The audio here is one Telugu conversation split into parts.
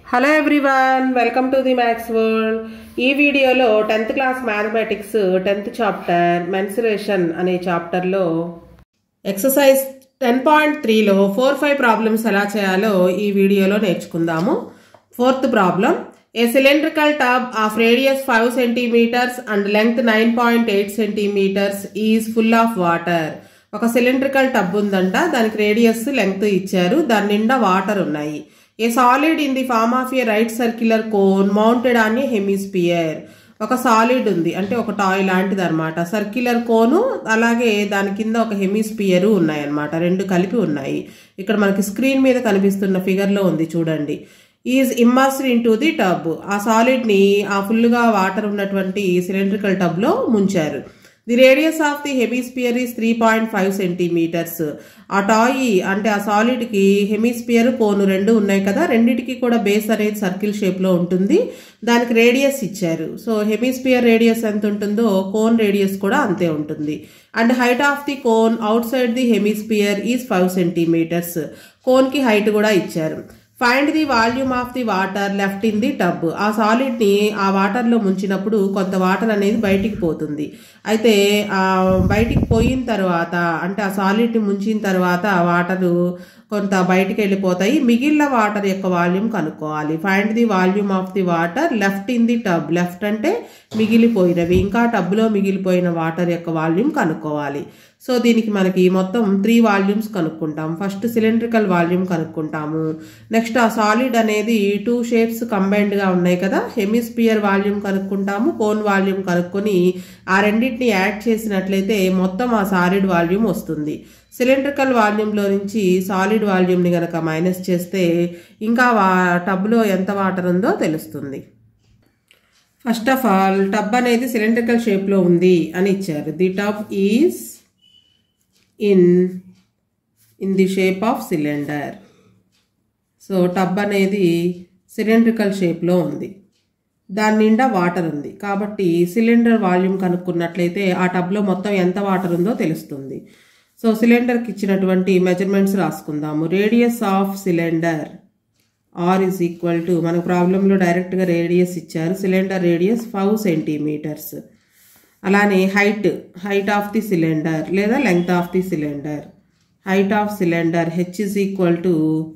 hello everyone welcome to the maths world ఈ వీడియోలో tenth class mathematics tenth chapter mensuration అనే చాప్టర్లో ఎక్సర్సైజ్ టెన్ పాయింట్ త్రీలో ఫోర్ ఫైవ్ ప్రాబ్లమ్స్ ఎలా చేయాలో ఈ వీడియోలో నేర్చుకుందాము fourth problem a cylindrical tub of radius five centimetres and length nine point eight centimetres is full of water ఒక సిలిండ్రికల్ టబ్ ఉందంట దానికి రేడియస్ లెంగ్త్ ఇచ్చారు దాని నిండా వాటర్ ఉన్నాయి a solid in the form of a right circular cone mounted on a hemisphere ఒక సాలిడ్ ఉంది అంటే ఒక టాయ్ లాంటిది అనమాట సర్క్యులర్ కోను అలాగే దాని కింద ఒక హెమిస్పియర్ ఉన్నాయి అనమాట రెండు కలిపి ఉన్నాయి ఇక్కడ మనకి స్క్రీన్ మీద కనిపిస్తున్న ఫిగర్లో ఉంది చూడండి is immersed in into tub ఆ సాలిడ్ని ఆ ఫుల్గా వాటర్ ఉన్నటువంటి సిలిండ్రికల్ టబ్లో ముంచారు the radius of the hemisphere is three point five centimetres ఆ టాయ్ అంటే ఆ సాలిడ్కి హెమిస్పియర్ కోను రెండు ఉన్నాయి కదా రెండిటికి కూడా బేస్ అనేది సర్కిల్ షేప్లో ఉంటుంది దానికి రేడియస్ ఇచ్చారు సో హెమిస్పియర్ రేడియస్ ఎంత ఉంటుందో కోన్ రేడియస్ కూడా అంతే ఉంటుంది and height of the cone outside the hemisphere is five centimetres కోన్కి హైట్ కూడా ఇచ్చారు find the volume of the water left in the tub ఆ సాలిడ్ని ఆ వాటర్లో ముంచినప్పుడు కొంత వాటర్ అనేది బయటికి పోతుంది అయితే ఆ బయటికి పోయిన తర్వాత అంటే ఆ సాలిడ్ని ముంచిన తర్వాత వాటరు కొంత బయటికి వెళ్ళిపోతాయి మిగిలిన వాటర్ యొక్క వాల్యూమ్ కనుక్కోవాలి find the volume of the water left in the tub left అంటే మిగిలిపోయినవి ఇంకా టబ్లో మిగిలిపోయిన వాటర్ యొక్క వాల్యూమ్ కనుక్కోవాలి సో దీనికి మనకి మొత్తం త్రీ వాల్యూమ్స్ కనుక్కుంటాం ఫస్ట్ సిలిండ్రికల్ వాల్యూమ్ కనుక్కుంటాము నెక్స్ట్ ఆ సాలిడ్ అనేది టూ షేప్స్ కంబైన్డ్గా ఉన్నాయి కదా హెమిస్పియర్ వాల్యూమ్ కనుక్కుంటాము కోన్ వాల్యూమ్ కనుక్కొని ఆ రెండింటిని యాడ్ చేసినట్లయితే మొత్తం ఆ సాలిడ్ వాల్యూమ్ వస్తుంది సిలిండ్రికల్ వాల్యూమ్లో నుంచి సాలిడ్ వాల్యూమ్ని కనుక మైనస్ చేస్తే ఇంకా వా టబ్లో ఎంత వాటర్ ఉందో తెలుస్తుంది ఫస్ట్ ఆఫ్ ఆల్ టబ్ అనేది సిలిండ్రికల్ షేప్లో ఉంది అని ఇచ్చారు the tub is in in the shape of cylinder so tub అనేది సిలిండ్రికల్ షేప్లో ఉంది దాని నిండా వాటర్ ఉంది కాబట్టి సిలిండర్ వాల్యూమ్ కనుక్కున్నట్లయితే ఆ టబ్లో మొత్తం ఎంత వాటర్ ఉందో తెలుస్తుంది సో సిలిండర్కి ఇచ్చినటువంటి మెజర్మెంట్స్ రాసుకుందాము radius of cylinder R is equal to మన ప్రాబ్లంలో డైరెక్ట్గా రేడియస్ ఇచ్చారు సిలిండర్ రేడియస్ ఫైవ్ సెంటీమీటర్స్ అలానే height height of the cylinder లేదా length of the cylinder height of cylinder H is equal to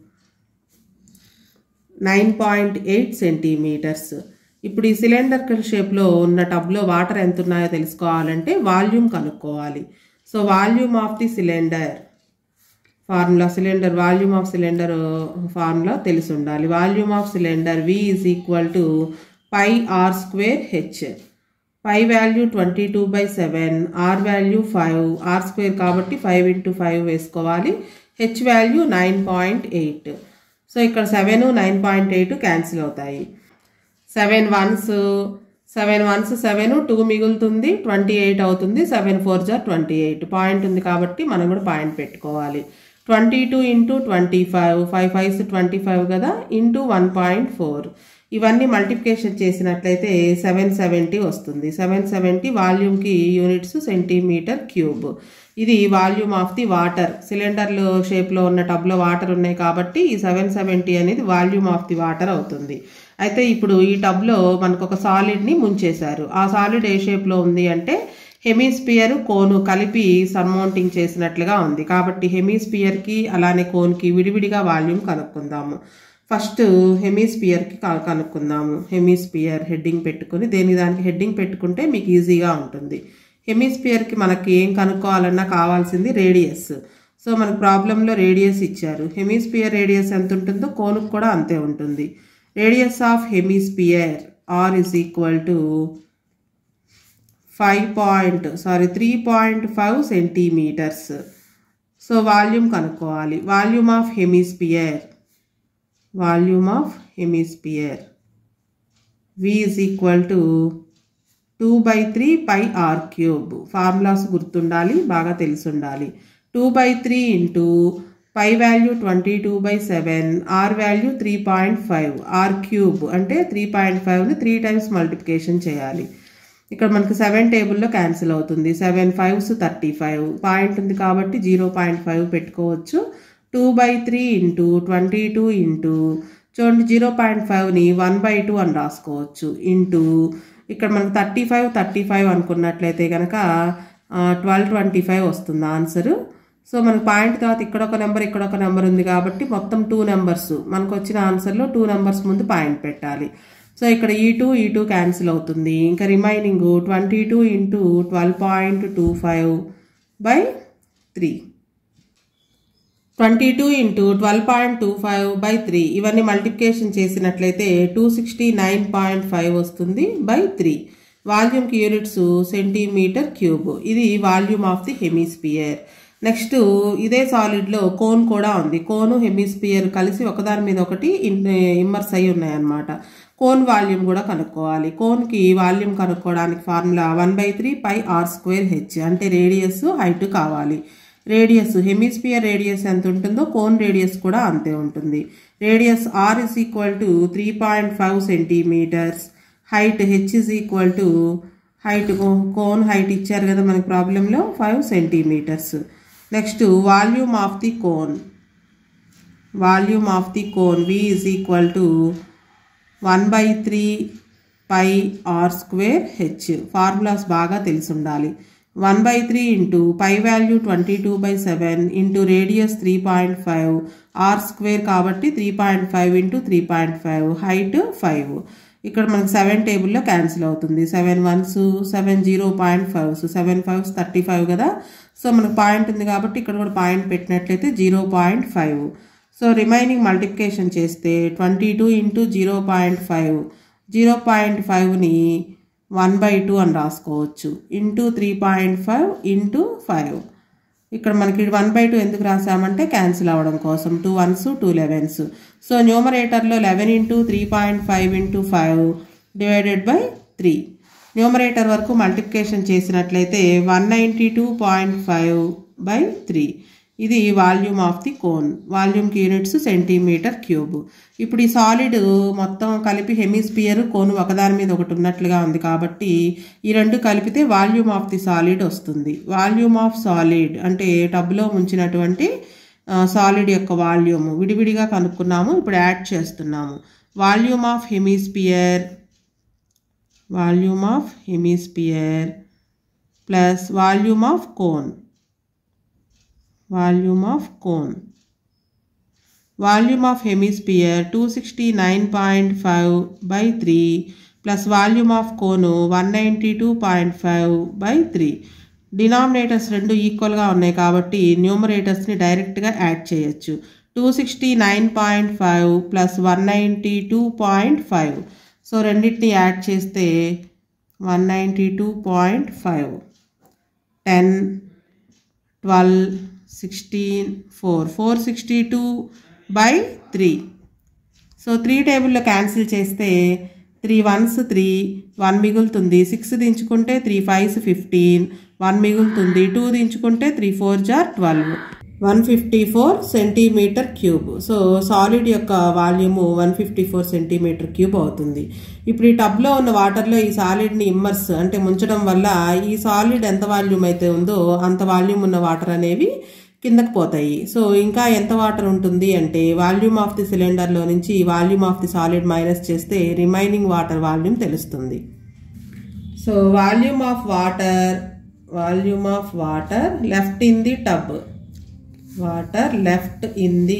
nine point eight centimetres ఇప్పుడు ఈ సిలిండర్ షేప్లో ఉన్న టబ్లో వాటర్ ఎంత ఉన్నాయో తెలుసుకోవాలంటే వాల్యూమ్ కనుక్కోవాలి so volume of the cylinder formula cylinder volume of cylinder formula తెలిసి ఉండాలి volume of cylinder V is equal to pi R square H pi value twenty two by seven R value five R square కాబట్టి ఫైవ్ ఇంటూ ఫైవ్ వేసుకోవాలి H value nine point eight so ఇక్కడ seven nine point eight cancel అవుతాయి seven ones seven ones seven two మిగులుతుంది ట్వంటీ ఎయిట్ అవుతుంది సెవెన్ ఫోర్ జా ట్వంటీ ఎయిట్ పాయింట్ ఉంది కాబట్టి మనం కూడా పాయింట్ పెట్టుకోవాలి twenty two into twenty five five fives twenty five కదా ఇంటూ వన్ పాయింట్ ఫోర్ ఇవన్నీ మల్టిప్లికేషన్ చేసినట్లయితే సెవెన్ సెవెంటీ వస్తుంది సెవెన్ సెవెంటీ వాల్యూమ్కి యూనిట్స్ సెంటీమీటర్ క్యూబ్ ఇది వాల్యూమ్ ఆఫ్ ది వాటర్ సిలిండర్లు షేప్లో ఉన్న టబ్లో వాటర్ ఉన్నాయి కాబట్టి ఈ సెవెన్ సెవెంటీ అనేది వాల్యూమ్ ఆఫ్ ది వాటర్ అవుతుంది అయితే ఇప్పుడు ఈ టబ్లో మనకు ఒక సాలిడ్ని ముంచేశారు ఆ సాలిడ్ ఏ షేప్లో ఉంది అంటే హెమిస్పియర్ కోను కలిపి సన్మౌంటింగ్ చేసినట్లుగా ఉంది కాబట్టి హెమిస్పియర్కి అలానే కోన్కి విడివిడిగా వాల్యూమ్ కనుక్కుందాము ఫస్ట్ హెమిస్పియర్కి కనుక్కుందాము హెమిస్పియర్ హెడ్డింగ్ పెట్టుకుని దేని దానికి హెడ్డింగ్ పెట్టుకుంటే మీకు ఈజీగా ఉంటుంది హెమిస్పియర్కి మనకి ఏం కనుక్కోవాలన్నా కావాల్సింది రేడియస్ సో మనకు ప్రాబ్లంలో రేడియస్ ఇచ్చారు హెమిస్పియర్ రేడియస్ ఎంత ఉంటుందో కోనుకు కూడా అంతే ఉంటుంది radius of hemisphere R is equal to five point sorry three point five centimetres so volume కనుక్కోవాలి volume of hemisphere volume of hemisphere V is equal to two by three pi R cube formulas గుర్తుండాలి బాగా తెలిసి ఉండాలి two by three into pi value twenty two by seven R value three point five R cube అంటే త్రీ పాయింట్ ఫైవ్ని త్రీ టైమ్స్ మల్టిప్లికేషన్ చేయాలి ఇక్కడ మనకు సెవెన్ టేబుల్లో క్యాన్సిల్ అవుతుంది seven fives thirty five point ఉంది కాబట్టి జీరో పాయింట్ ఫైవ్ పెట్టుకోవచ్చు two by three into twenty two into చూడండి జీరో పాయింట్ ఫైవ్ని వన్ బై టూ అని రాసుకోవచ్చు ఇంటూ ఇక్కడ మనకు థర్టీ ఫైవ్ థర్టీ ఫైవ్ అనుకున్నట్లయితే కనుక ట్వెల్వ్ ట్వంటీ ఫైవ్ వస్తుంది ఆన్సరు సో మనకు పాయింట్ తర్వాత ఇక్కడ ఒక నెంబర్ ఇక్కడ ఒక నెంబర్ ఉంది కాబట్టి మొత్తం టూ నెంబర్స్ మనకు వచ్చిన ఆన్సర్లో టూ నెంబర్స్ ముందు పాయింట్ పెట్టాలి సో ఇక్కడ ఈ టూ ఈ టూ క్యాన్సిల్ అవుతుంది ఇంకా remaining twenty two into twelve point two five by three twenty two into twelve point two five by three ఇవన్నీ మల్టిప్లికేషన్ చేసినట్లయితే two sixty nine point five వస్తుంది బై త్రీ వాల్యూమ్కి యూనిట్స్ సెంటీమీటర్ క్యూబ్ ఇది volume of the hemisphere next ఇదే సాలిడ్లో కోన్ కూడా ఉంది కోను హెమిస్పియర్ కలిసి ఒకదాని మీద ఒకటి ఇమ్మర్స్ అయి ఉన్నాయన్నమాట కోన్ వాల్యూమ్ కూడా కనుక్కోవాలి కోన్కి వాల్యూమ్ కనుక్కోవడానికి formula one by three pi R square H అంటే రేడియస్ హైట్ కావాలి రేడియస్ హెమిస్పియర్ రేడియస్ ఎంత ఉంటుందో కోన్ రేడియస్ కూడా అంతే ఉంటుంది radius R is equal to three point five centimetres height H is equal to height cone height ఇచ్చారు కదా మనకి ప్రాబ్లంలో five centimetres next volume of the cone volume of the cone V is equal to one by three pi R square H formulas బాగా తెలిసి ఉండాలి one by three into pi value twenty two by seven into radius three point five R square కాబట్టి three point five into three point five height five ఇక్కడ మనకి సెవెన్ టేబుల్లో క్యాన్సిల్ అవుతుంది seven ones seven zero point fives seven fives thirty five కదా సో మనకు పాయింట్ ఉంది కాబట్టి ఇక్కడ కూడా పాయింట్ పెట్టినట్లయితే zero point five so remaining multiplication చేస్తే twenty two into zero point five zero point ఫైవ్ని వన్ బై టూ అని రాసుకోవచ్చు into three point five into five ఇక్కడ మనకి వన్ బై టూ ఎందుకు రాసామంటే క్యాన్సిల్ అవ్వడం కోసం two ones two elevens so న్యూమరేటర్లో eleven into three point five into five divided by three numerator వరకు మల్టిప్లికేషన్ చేసినట్లయితే one ninety two point five by three ఇది వాల్యూమ్ ఆఫ్ ది కోన్ వాల్యూమ్కి యూనిట్స్ సెంటీమీటర్ క్యూబ్ ఇప్పుడు ఈ సాలిడ్ మొత్తం కలిపి హెమిస్పియర్ కోన్ ఒకదాని మీద ఒకటి ఉన్నట్లుగా ఉంది కాబట్టి ఈ రెండు కలిపితే వాల్యూమ్ ఆఫ్ ది సాలిడ్ వస్తుంది వాల్యూమ్ ఆఫ్ సాలిడ్ అంటే టబ్లో ముంచినటువంటి సాలిడ్ యొక్క వాల్యూమ్ విడివిడిగా కనుక్కున్నాము ఇప్పుడు యాడ్ చేస్తున్నాము volume of hemisphere volume of hemisphere plus volume of cone volume of cone volume of hemisphere two sixty nine point five by three plus volume of cone one ninety two point five by three denominators రెండు ఈక్వల్గా ఉన్నాయి కాబట్టి న్యూమరేటర్స్ని డైరెక్ట్గా యాడ్ చేయొచ్చు two sixty nine point five plus one ninety two point five so రెండింటిని యాడ్ చేస్తే one ninety two point five ten twelve sixteen four four sixty two by three so three టేబుల్లో క్యాన్సిల్ చేస్తే త్రీ వన్స్ త్రీ వన్ మిగులుతుంది సిక్స్ దించుకుంటే త్రీ ఫైవ్స్ ఫిఫ్టీన్ వన్ మిగులుతుంది టూ దించుకుంటే త్రీ ఫోర్ జార్ twelve one fifty four centimetre cube so solid యొక్క volume one fifty four centimetre cube అవుతుంది ఇప్పుడు ఈ టబ్లో ఉన్న వాటర్లో ఈ సాలిడ్ని ఇమ్మర్స్ అంటే ముంచడం వల్ల ఈ సాలిడ్ ఎంత వాల్యూమ్ అయితే ఉందో అంత వాల్యూమ్ ఉన్న వాటర్ అనేవి కిందకు పోతాయి సో ఇంకా ఎంత వాటర్ ఉంటుంది అంటే వాల్యూమ్ ఆఫ్ ది సిలిండర్లో నుంచి volume of the solid minus చేస్తే రిమైనింగ్ వాటర్ వాల్యూమ్ తెలుస్తుంది so volume of water volume of water left in the tub water left in the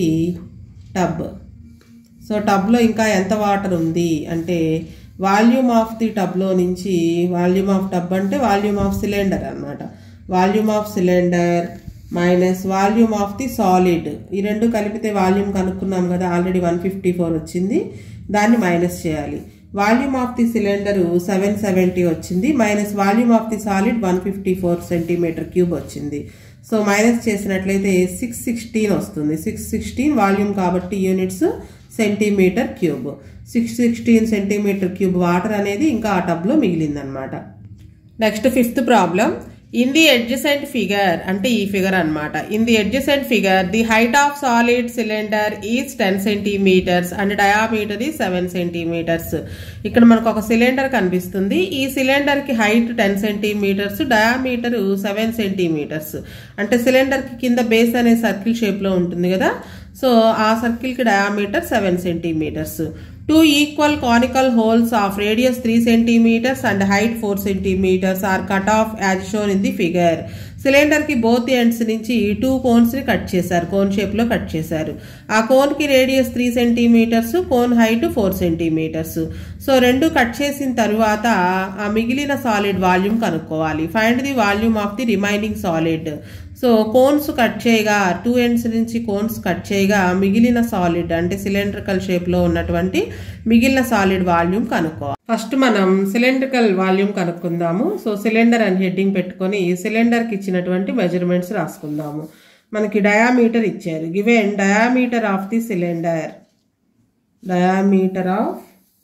tub so టబ్లో ఇంకా ఎంత వాటర్ ఉంది అంటే వాల్యూమ్ ఆఫ్ ది టబ్లో నుంచి వాల్యూమ్ ఆఫ్ టబ్ అంటే వాల్యూమ్ ఆఫ్ సిలిండర్ అనమాట volume of cylinder minus volume of the solid ఈ రెండు కలిపితే వాల్యూమ్ కనుక్కున్నాం కదా ఆల్రెడీ వన్ ఫిఫ్టీ ఫోర్ వచ్చింది దాన్ని మైనస్ చేయాలి volume of the cylinder seven seventy వచ్చింది minus volume of the solid one fifty four centimetre cube వచ్చింది సో మైనస్ చేసినట్లయితే సిక్స్ సిక్స్టీన్ వస్తుంది సిక్స్ సిక్స్టీన్ వాల్యూమ్ కాబట్టి units centimetre cube six sixteen centimetre cube water అనేది ఇంకా ఆ టబ్లో మిగిలిందనమాట next fifth problem in the adjacent figure అంటే ఈ ఫిగర్ అనమాట in the adjacent figure the height of solid cylinder is ten centimetres and diameter ఈ సెవెన్ సెంటీమీటర్స్ ఇక్కడ మనకు ఒక సిలిండర్ కనిపిస్తుంది ఈ సిలిండర్ కి height ten centimetres diameter seven centimetres అంటే సిలిండర్ కి కింద బేస్ అనే సర్కిల్ షేప్ లో ఉంటుంది కదా సో ఆ సర్కిల్కి diameter seven centimetres two equal conical holes of radius three centimetres and height four centimetres are cut off as shown in the figure cylinder కి బోత్ ఎండ్స్ నుంచి టూ కోన్స్ ని కట్ చేశారు కోన్ షేప్ లో కట్ చేశారు ఆ కోన్ కి radius three centimetres cone height four centimetres so రెండు కట్ చేసిన తరువాత ఆ మిగిలిన సాలిడ్ వాల్యూమ్ కనుక్కోవాలి find the volume of the remaining solid so cones cut చేయగా టూ ఎండ్స్ నుంచి కోన్స్ కట్ చేయగా మిగిలిన సాలిడ్ అంటే సిలిండ్రికల్ షేప్ లో ఉన్నటువంటి మిగిలిన సాలిడ్ వాల్యూమ్ కనుక్కోవాలి ఫస్ట్ మనం సిలిండ్రికల్ వాల్యూమ్ కనుక్కుందాము సో సిలిండర్ అని హెడ్డింగ్ పెట్టుకొని సిలిండర్కి ఇచ్చినటువంటి మెజర్మెంట్స్ రాసుకుందాము మనకి డయామీటర్ ఇచ్చారు given diameter of the cylinder diameter of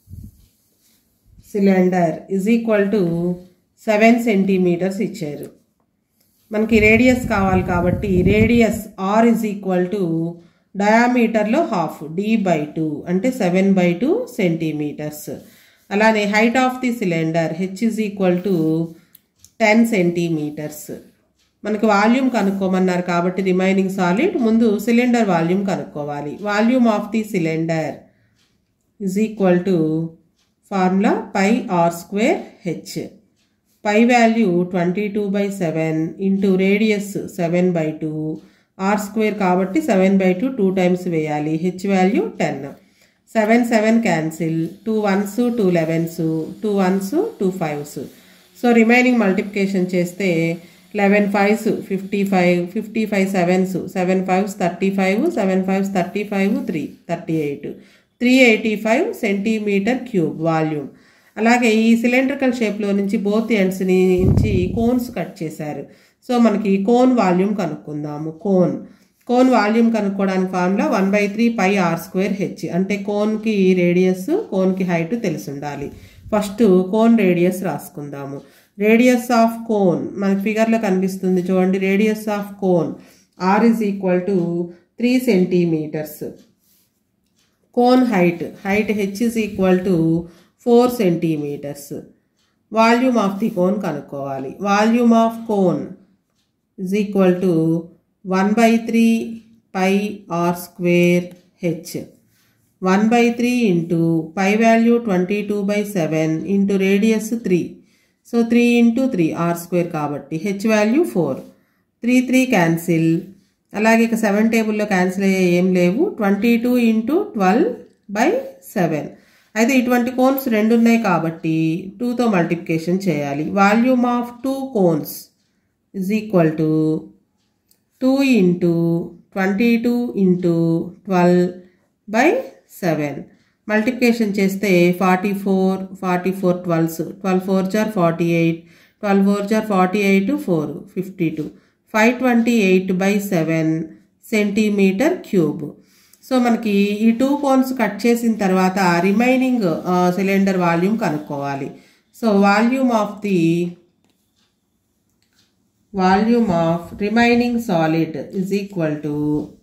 cylinder is equal to seven centimetres ఇచ్చారు మనకి రేడియస్ కావాలి కాబట్టి radius R is equal to డయామీటర్లో హాఫ్ డి బై టూ అంటే సెవెన్ బై టూ సెంటీమీటర్స్ అలానే height of the cylinder H is equal to ten centimetres మనకి వాల్యూమ్ కనుక్కోమన్నారు కాబట్టి రిమైనింగ్ సాలిడ్ ముందు సిలిండర్ వాల్యూమ్ కనుక్కోవాలి volume of the cylinder is equal to formula pi R square H pi value twenty two by seven into radius seven by two R square కాబట్టి seven by two two times వేయాలి H value ten seven seven cancel two ones two elevens two ones two fives so remaining multiplication చేస్తే eleven fives fifty five fifty five sevens seven fives thirty five seven fives thirty five three thirty eight three eighty five centimetre cube volume అలాగే ఈ సిలిండ్రికల్ షేప్లో నుంచి బోత్ ఎండ్స్ నుంచి కోన్స్ కట్ చేశారు సో మనకి కోన్ వాల్యూమ్ కనుక్కుందాము కోన్ కోన్ వాల్యూమ్ కనుక్కోవడానికి formula one by three pi R square H అంటే కోన్కి రేడియస్ కోన్కి హైట్ తెలిసి ఉండాలి ఫస్ట్ కోన్ రేడియస్ రాసుకుందాము రేడియస్ ఆఫ్ కోన్ మనకి ఫిగర్లో కనిపిస్తుంది చూడండి radius of cone R is equal to three centimetres cone height height H is equal to four centimetres volume of the cone కనుక్కోవాలి volume of cone is equal to one by three pi R square H one by three into pi value twenty two by seven into radius three so three into three R square కాబట్టి H value four three three cancel అలాగే ఇక సెవెన్ టేబుల్లో క్యాన్సిల్ అయ్యే ఏం లేవు twenty two into twelve by seven అయితే ఇటువంటి కోన్స్ రెండు ఉన్నాయి కాబట్టి టూతో మల్టిప్లికేషన్ చేయాలి volume of two cones is equal to two into twenty two into twelve by seven multiplication చేస్తే forty four forty four twelves twelve four are forty eight twelve four are forty eight four fifty two five twenty eight by seven centimetre cube so మనకి ఈ టూ కోన్స్ కట్ చేసిన తర్వాత రిమైనింగ్ సిలిండర్ వాల్యూమ్ కనుక్కోవాలి so volume of the volume of remaining solid is equal to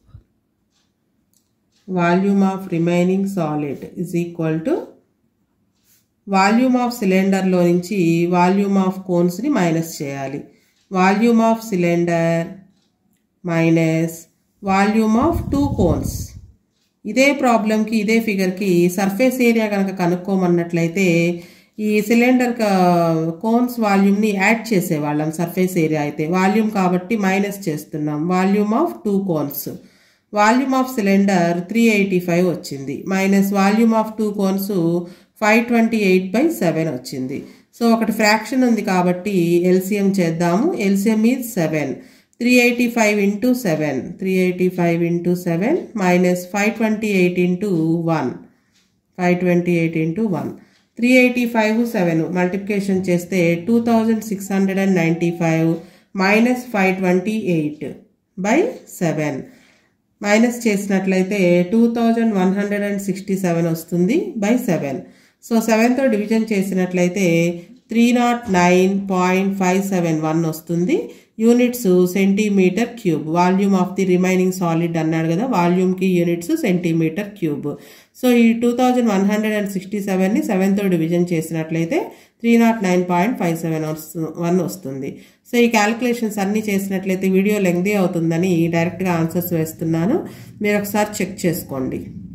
volume of remaining solid is equal to volume of సిలిండర్లో నుంచి వాల్యూమ్ ఆఫ్ కోన్స్ని మైనస్ చేయాలి volume of cylinder minus volume of two cones ఇదే ప్రాబ్లంకి ఇదే ఫిగర్కి సర్ఫేస్ ఏరియా కనుక కనుక్కోమన్నట్లయితే ఈ సిలిండర్ కోన్స్ వాల్యూమ్ని యాడ్ చేసేవాళ్ళం సర్ఫేస్ ఏరియా అయితే వాల్యూమ్ కాబట్టి మైనస్ చేస్తున్నాం volume of two cones volume of cylinder three eighty five వచ్చింది minus volume of two cones five twenty eight by seven వచ్చింది సో ఒకటి ఫ్రాక్షన్ ఉంది కాబట్టి ఎల్సిఎం చేద్దాము LCM is seven three eighty five into seven three eighty five into seven minus five twenty eight into one five twenty eight into one three eighty five seven multiplication చేస్తే two thousand six hundred and ninety five minus five twenty eight by seven minus చేసినట్లయితే two thousand one hundred and sixty seven వస్తుంది బై సెవెన్ సో సెవెన్తో డివిజన్ చేసినట్లయితే three naught nine point five seven one వస్తుంది units centimetre cube volume of the remaining solid అన్నాడు కదా వాల్యూమ్కి యూనిట్స్ సెంటీమీటర్ క్యూబ్ సో ఈ two thousand one hundred and sixty సెవెన్ని సెవెన్తో డివిజన్ చేసినట్లయితే three naught nine point five seven one వస్తుంది సో ఈ క్యాలిక్యులేషన్స్ అన్నీ చేసినట్లయితే వీడియో లెంగ్దీ అవుతుందని డైరెక్ట్గా ఆన్సర్స్ వేస్తున్నాను మీరు ఒకసారి చెక్ చేసుకోండి